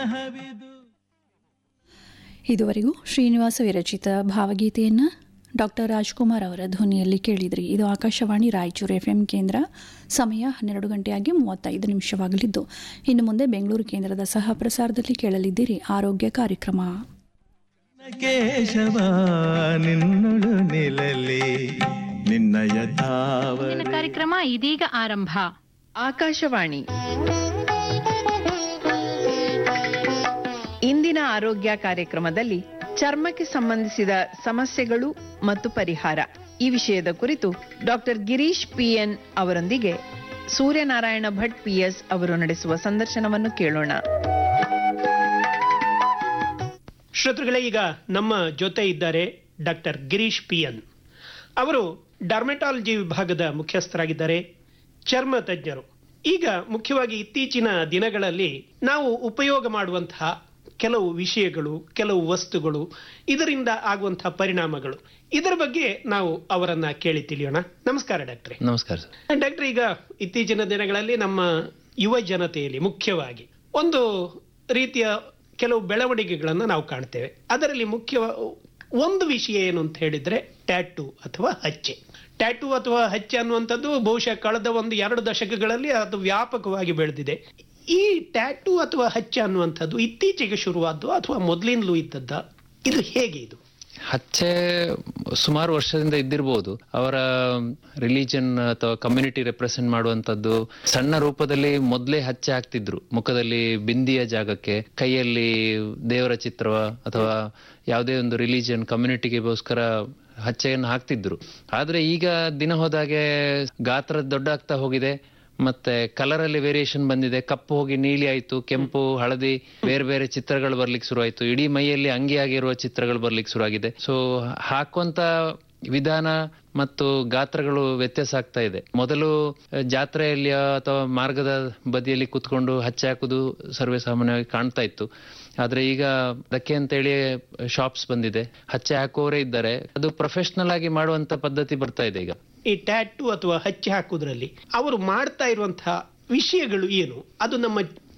ಇದುವರೆಗೂ ಶ್ರೀನಿವಾಸ ವಿರಚಿತ ಭಾವಗೀತೆಯನ್ನು ಡಾಕ್ಟರ್ ರಾಜ್ಕುಮಾರ್ ಅವರ ಧ್ವನಿಯಲ್ಲಿ ಕೇಳಿದ್ರಿ ಇದು ಆಕಾಶವಾಣಿ ರಾಯಚೂರು ಎಫ್ ಕೇಂದ್ರ ಸಮಯ ಹನ್ನೆರಡು ಗಂಟೆಯಾಗಿ ಮೂವತ್ತೈದು ನಿಮಿಷವಾಗಲಿದ್ದು ಇನ್ನು ಮುಂದೆ ಬೆಂಗಳೂರು ಕೇಂದ್ರದ ಸಹ ಪ್ರಸಾರದಲ್ಲಿ ಕೇಳಲಿದ್ದೀರಿ ಆರೋಗ್ಯ ಕಾರ್ಯಕ್ರಮ ಕೇಶವ ನಿನ್ನೊಳು ನಿಲಲಿ ನಿನ್ನಯ ತಾವ ಮುಂದಿನ ಕಾರ್ಯಕ್ರಮ ಇದೀಗ ಆರಂಭ ಆಕಾಶವಾಣಿ ಇಂದಿನ ಆರೋಗ್ಯ ಕಾರ್ಯಕ್ರಮದಲ್ಲಿ ಚರ್ಮಕ್ಕೆ ಸಂಬಂಧಿಸಿದ ಸಮಸ್ಯೆಗಳು ಮತ್ತು ಪರಿಹಾರ ಈ ವಿಷಯದ ಕುರಿತು ಡಾಕ್ಟರ್ ಗಿರೀಶ್ ಪಿಎನ್ ಅವರೊಂದಿಗೆ ಸೂರ್ಯನಾರಾಯಣ ಭಟ್ ಪಿಎಸ್ ಅವರು ನಡೆಸುವ ಸಂದರ್ಶನವನ್ನು ಕೇಳೋಣ ಶ್ರೋತೃಗಳೇ ಈಗ ನಮ್ಮ ಜೊತೆ ಇದ್ದಾರೆ ಡಾಕ್ಟರ್ ಗಿರೀಶ್ ಪಿ ಎನ್ ಅವರು ಡರ್ಮೆಟಾಲಜಿ ವಿಭಾಗದ ಮುಖ್ಯಸ್ಥರಾಗಿದ್ದಾರೆ ಚರ್ಮ ತಜ್ಞರು ಈಗ ಮುಖ್ಯವಾಗಿ ಇತ್ತೀಚಿನ ದಿನಗಳಲ್ಲಿ ನಾವು ಉಪಯೋಗ ಮಾಡುವಂತಹ ಕೆಲವು ವಿಷಯಗಳು ಕೆಲವು ವಸ್ತುಗಳು ಇದರಿಂದ ಆಗುವಂತಹ ಪರಿಣಾಮಗಳು ಇದರ ಬಗ್ಗೆ ನಾವು ಅವರನ್ನ ಕೇಳಿ ತಿಳಿಯೋಣ ನಮಸ್ಕಾರ ಡಾಕ್ಟ್ರೆ ನಮಸ್ಕಾರ ಸರ್ ಡಾಕ್ಟರ್ ಈಗ ಇತ್ತೀಚಿನ ದಿನಗಳಲ್ಲಿ ನಮ್ಮ ಯುವ ಜನತೆಯಲ್ಲಿ ಮುಖ್ಯವಾಗಿ ಒಂದು ರೀತಿಯ ಕೆಲವು ಬೆಳವಣಿಗೆಗಳನ್ನು ನಾವು ಕಾಣ್ತೇವೆ ಅದರಲ್ಲಿ ಮುಖ್ಯ ಒಂದು ವಿಷಯ ಏನು ಅಂತ ಹೇಳಿದ್ರೆ ಟ್ಯಾಟೂ ಅಥವಾ ಹಚ್ಚೆ ಟ್ಯಾಟೂ ಅಥವಾ ಹಚ್ಚೆ ಅನ್ನುವಂಥದ್ದು ಬಹುಶಃ ಕಳೆದ ಒಂದು ಎರಡು ದಶಕಗಳಲ್ಲಿ ಅದು ವ್ಯಾಪಕವಾಗಿ ಬೆಳೆದಿದೆ ಈ ಟ್ಯಾಟೂ ಅಥವಾ ಹಚ್ಚೆ ಅನ್ನುವಂಥದ್ದು ಇತ್ತೀಚೆಗೆ ಶುರುವಾದ್ದು ಅಥವಾ ಮೊದಲಿಂದಲೂ ಇದ್ದದ್ದ ಇದು ಹೇಗೆ ಇದು ಹಚ್ಚೆ ಸುಮಾರು ವರ್ಷದಿಂದ ಇದ್ದಿರಬಹುದು ಅವರ ರಿಲಿಜನ್ ಅಥವಾ ಕಮ್ಯುನಿಟಿ ರೆಪ್ರೆಸೆಂಟ್ ಮಾಡುವಂತದ್ದು ಸಣ್ಣ ರೂಪದಲ್ಲಿ ಮೊದಲೇ ಹಚ್ಚೆ ಹಾಕ್ತಿದ್ರು ಮುಖದಲ್ಲಿ ಬಿಂದಿಯ ಜಾಗಕ್ಕೆ ಕೈಯಲ್ಲಿ ದೇವರ ಚಿತ್ರವ ಅಥವಾ ಯಾವುದೇ ಒಂದು ರಿಲಿಜನ್ ಕಮ್ಯುನಿಟಿಗೆಗೋಸ್ಕರ ಹಚ್ಚೆಯನ್ನು ಹಾಕ್ತಿದ್ರು ಆದ್ರೆ ಈಗ ದಿನ ಹೋದಾಗೆ ಗಾತ್ರ ದೊಡ್ಡ ಆಗ್ತಾ ಹೋಗಿದೆ ಮತ್ತೆ ಕಲರ್ ಅಲ್ಲಿ ವೇರಿಯೇಷನ್ ಬಂದಿದೆ ಕಪ್ಪು ಹೋಗಿ ನೀಲಿ ಆಯ್ತು ಕೆಂಪು ಹಳದಿ ಬೇರೆ ಬೇರೆ ಚಿತ್ರಗಳು ಬರ್ಲಿಕ್ಕೆ ಶುರು ಆಯ್ತು ಇಡೀ ಮೈಯಲ್ಲಿ ಅಂಗಿಯಾಗಿರುವ ಚಿತ್ರಗಳು ಬರ್ಲಿಕ್ಕೆ ಶುರು ಆಗಿದೆ ಸೊ ಹಾಕುವಂತ ವಿಧಾನ ಮತ್ತು ಗಾತ್ರಗಳು ವ್ಯತ್ಯಾಸ ಆಗ್ತಾ ಇದೆ ಮೊದಲು ಅಹ್, ಜಾತ್ರೆಯಲ್ಲಿ ಅಥವಾ ಮಾರ್ಗದ ಬದಿಯಲ್ಲಿ ಕುತ್ಕೊಂಡು ಹಚ್ಚೆ ಹಾಕುದು ಸರ್ವೇ ಸಾಮಾನ್ಯವಾಗಿ ಕಾಣ್ತಾ ಇತ್ತು ಆದ್ರೆ ಈಗ ಅದಕ್ಕೆ ಅಂತೇಳಿ ಶಾಪ್ಸ್ ಬಂದಿದೆ ಹಚ್ಚೆ ಹಾಕುವವರೇ ಇದ್ದಾರೆ ಅದು ಪ್ರೊಫೆಷನಲ್ ಆಗಿ ಮಾಡುವಂತ ಪದ್ಧತಿ ಬರ್ತಾ ಇದೆ ಈಗ ಈ ಟ್ಯಾಟೂ ಅಥವಾ ಹಚ್ಚೆ ಹಾಕುವುದರಲ್ಲಿ ಅವರು ಮಾಡ್ತಾ ಇರುವಂತಹ ವಿಷಯಗಳು ಏನು ಅದು ನಮ್ಮ